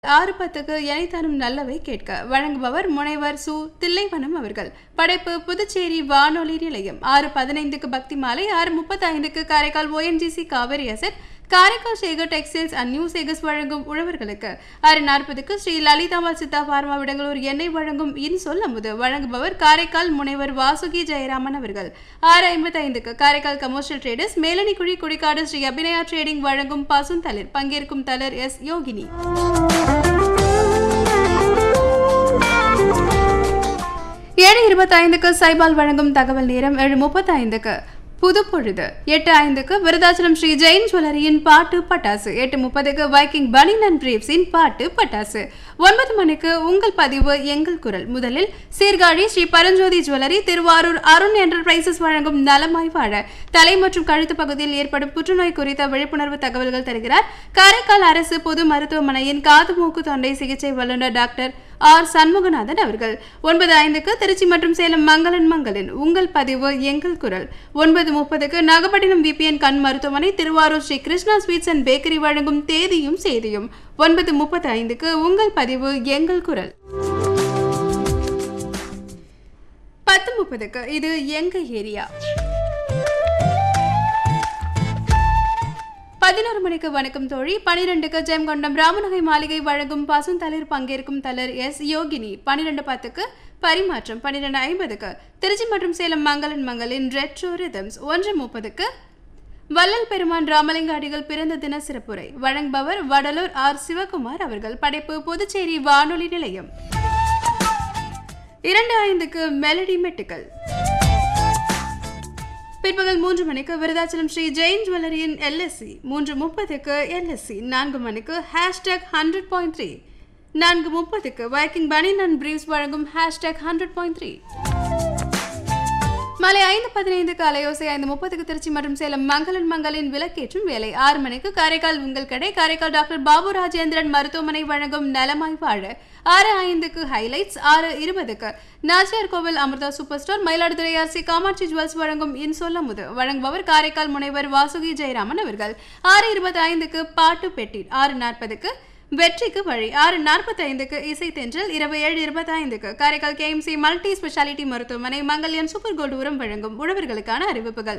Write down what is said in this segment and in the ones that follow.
ஆறு பத்துக்கு எனைத்தானும் நல்லவை கேட்க வழங்குபவர் முனைவர் சு தில்லைவனம் அவர்கள் படைப்பு புதுச்சேரி வானொலி நிலையம் ஆறு பதினைந்துக்கு பக்தி மாலை ஆறு முப்பத்தி ஐந்துக்கு Karaikal ONGC Cauvery asset Karaikal Sekar textiles and new Sekars வழங்கும் உழவர்களுக்கு ஆறு நாற்பதுக்கு ஸ்ரீ லலிதாம்பாள் சித்தா பார்மா விடங்களூர் எண்ணெய் வழங்கும் இன்சொல் அமுது வழங்குபவர் காரைக்கால் முனைவர் வாசுகி ஜெயராமன் அவர்கள் ஆறு ஐம்பத்தி ஐந்துக்கு Karaikal commercial traders Melanikuzhi Kudikadu Sri Abinaya trading வழங்கும் பசும் தளிர் பங்கேற்கும் தளர் எஸ் யோகினி ஏழு இருபத்தைந்துக்கு சைபால் வழங்கும் தகவல் நேரம் ஏழு முப்பத்தைந்துக்கு புது பொழுது எட்டு ஐந்துக்கு விருதாச்சலம் ஸ்ரீ ஜெயின் ஜுவல்லரியின் பாட்டு பட்டாசு எட்டு முப்பதுக்கு வைக்கிங் பனின் அண்ட் பிரீப்ஸின் பாட்டு பட்டாசு ஒன்பது மணிக்கு உங்கள் பதிவு எங்கள் குரல் முதலில் சீர்காழி ஸ்ரீ பரஞ்சோதி ஜுவல்லரி திருவாரூர் அருண் என்டர்பிரைசஸ் வழங்கும் நலமாய் வாழ தலை மற்றும் கழுத்து பகுதியில் ஏற்படும் புற்றுநோய் குறித்த விழிப்புணர்வு தகவல்கள் தருகிறார் காரைக்கால் அரசு பொது மருத்துவமனையின் காது மூக்கு தொண்டை சிகிச்சை வல்லுநர் டாக்டர் ஆர் சண்முகநாதன் அவர்கள் ஒன்பது ஐந்துக்கு திருச்சி மற்றும் சேலம் மங்களன் மங்களின் உங்கள் பதிவு எங்கள் குரல் ஒன்பது முப்பதுக்கு நாகப்பட்டினம் விபிஎன் கண் மருத்துவமனை Thiruvarur Sri Krishna sweets and bakery வழங்கும் தேதியும் செய்தியும் ஒன்பது முப்பத்தி ஐந்துக்கு உங்கள் பதிவு எங்கள் குரல் பத்து முப்பதுக்கு இது எங்க ஏரியா பதினோரு மணிக்கு வணக்கம் தோழி பனிரெண்டுக்கு ஜெயங்கொண்டம் ராமநகை மாளிகை வழங்கும் பசுந்தளிர் பங்கேற்கும் தலர் எஸ் யோகினி பன்னிரெண்டு பத்துக்கு பரிமாற்றம் பன்னிரெண்டு ஐம்பதுக்கு திருச்சி மற்றும் சேலம் மங்களன் மங்களின் ரெட்ரோ ரிதம்ஸ் ஒன்று முப்பதுக்கு வள்ளல் பெருமான் ராமலிங்க அடிகள் பிறந்த தின சிறப்புரை வழங்குபவர் வடலூர் ஆர் சிவகுமார் அவர்கள் படைப்பு புதுச்சேரி வானொலி நிலையம் இரண்டு ஐந்துக்கு மெலடி மெட்டுக்கள் பிற்பகல் மூன்று மணிக்கு விருதாச்சலம் ஸ்ரீ ஜெயின் ஜுவல்லரியின் எல்எஸ்சி மூன்று முப்பதுக்கு எல்எஸ்சி நான்கு மணிக்கு ஹேஷ்டேக் ஹண்ட்ரட் பாயிண்ட் த்ரீ நான்கு முப்பதுக்கு வைக்கிங் பனின் அண்ட் பிரீவ்ஸ் வழங்கும் ஹேஷ்டேக் ஹண்ட்ரட் பாயிண்ட் த்ரீ மாலை ஐந்து பதினைந்துக்கு அலையோசை ஐந்து முப்பதுக்கு திருச்சி மற்றும் சேலம் மங்களன் மங்களின் விளக்கேற்றும் வேலை ஆறு மணிக்கு காரைக்கால் உங்கள் கடை காரைக்கால் டாக்டர் பாபு ராஜேந்திரன் மருத்துவமனை வழங்கும் நலமாய் வாழ ஆறு ஐந்துக்கு ஹைலைட்ஸ் ஆறு இருபதுக்கு Nachiyar Koil Amirtha super store Mayiladuthurai RC Kamatchi jewels வழங்கும் இன்சொல்ல முது வழங்குபவர் காரைக்கால் முனைவர் வாசுகி ஜெயராமன் அவர்கள் ஆறு இருபத்தி ஐந்துக்கு பாட்டு பெட்டி ஆறு நாற்பதுக்கு வெற்றிக்கு வழி ஆறு நாற்பத்தி ஐந்துக்கு இசை தென்றல் இரவு ஏழு இருபத்தி ஐந்துக்கு காரைக்கால் கேஎம்சி மல்டி ஸ்பெஷாலிட்டி மருத்துவமனை மங்கல்யான் சூப்பர் கோல்டு உரம் வழங்கும் உழவர்களுக்கான அறிவிப்புகள்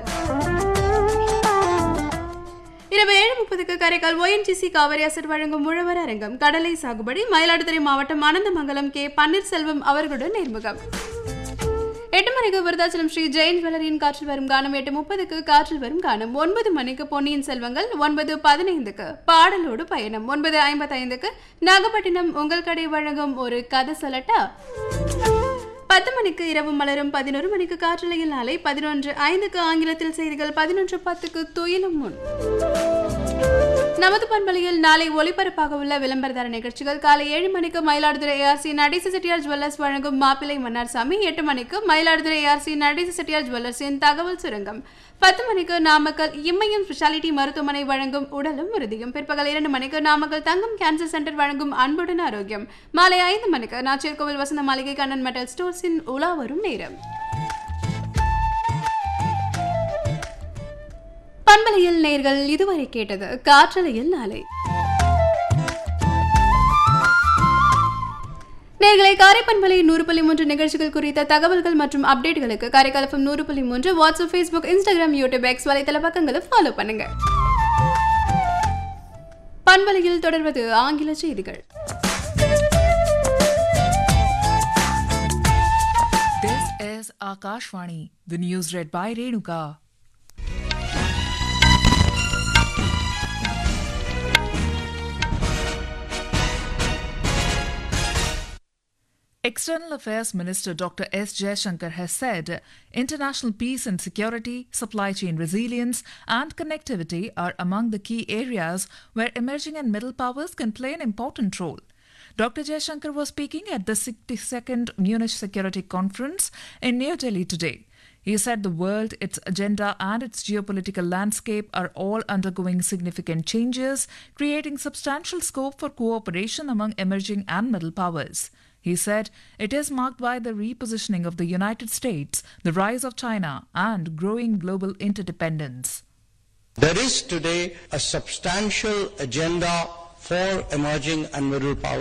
இரவு ஏழு முப்பதுக்கு காரைக்கால் ஒஎன்ஜிசி காவிரி அசர் வழங்கும் உழவர் அரங்கம் கடலை சாகுபடி மயிலாடுதுறை மாவட்டம் ஆனந்தமங்கலம் கே பன்னீர்செல்வம் அவர்களுடன் நேர்முகம் எட்டு மணிக்கு விருதாச்சலம் ஸ்ரீ ஜெயின் ஜுவல்லரியின் காற்றில் வரும் கானம் எட்டு முப்பதுக்கு காற்றில் வரும் கானம் ஒன்பது மணிக்கு பொன்னியின் செல்வங்கள் ஒன்பது பதினைந்துக்கு பாடலோடு பயணம் ஒன்பது ஐம்பத்தைந்துக்கு நாகப்பட்டினம் உங்கள் கடை வழங்கும் ஒரு கதை சொல்லட்டா பத்து மணிக்கு இரவு மலரும் பதினோரு மணிக்கு காற்றலையில் நாளை பதினொன்று ஐந்துக்கு ஆங்கிலத்தில் செய்திகள் பதினொன்று பத்துக்கு துயிலும் முன் நமது பண்பலையில் நாளை ஒளிபரப்பாக உள்ள விளம்பரதார நிகழ்ச்சிகள் காலை ஏழு மணிக்கு மயிலாடுதுறை ஏஆர்சி நடேச செட்டியார் ஜுவல்லர்ஸ் வழங்கும் மாப்பிள்ளை மன்னார்சாமி எட்டு மணிக்கு மயிலாடுதுறை ஏஆர்சி நடேச செட்டியார் ஜுவல்லர்ஸின் தகவல் சுரங்கம் பத்து மணிக்கு நாமக்கல் இம்மையம் ஸ்பெஷாலிட்டி மருத்துவமனை வழங்கும் உடலும் உறுதியும் பிற்பகல் இரண்டு மணிக்கு நாமக்கல் தங்கம் கேன்சர் சென்டர் வழங்கும் அன்புடன் ஆரோக்கியம் மாலை ஐந்து மணிக்கு நாச்சியர் கோவில் வசந்த மாளிகை கண்ணன் மெட்டல் ஸ்டோர்ஸின் உலா வரும் நேரம் பண்பலையில் நேர்கள் இதுவரை கேட்டது காற்றலையில் நாளை நேர்களை காரைப்பண்பலை நூறு புள்ளி மூன்று நிகழ்ச்சிகள் குறித்த தகவல்கள் மற்றும் அப்டேட்களுக்கு காரைக்கால் எஃப்எம் நூறு புள்ளி மூன்று WhatsApp Facebook Instagram YouTube X வலைத்தள பக்கங்களை ஃபாலோ பண்ணுங்க பண்பலையில் தொடர்வது ஆங்கில செய்திகள் This is Akashvani, the news read by Renuka. External Affairs Minister Dr. S. Jaishankar has said international peace and security, supply chain resilience, and connectivity are among the key areas where emerging and middle powers can play an important role. Dr. Jaishankar was speaking at the 62nd Munich Security Conference in New Delhi today. He said the world, its agenda, and its geopolitical landscape are all undergoing significant changes, creating substantial scope for cooperation among emerging and middle powers. He said it is marked by the repositioning of the United States, the rise of China, and growing global interdependence. There is today a substantial agenda for emerging and middle powers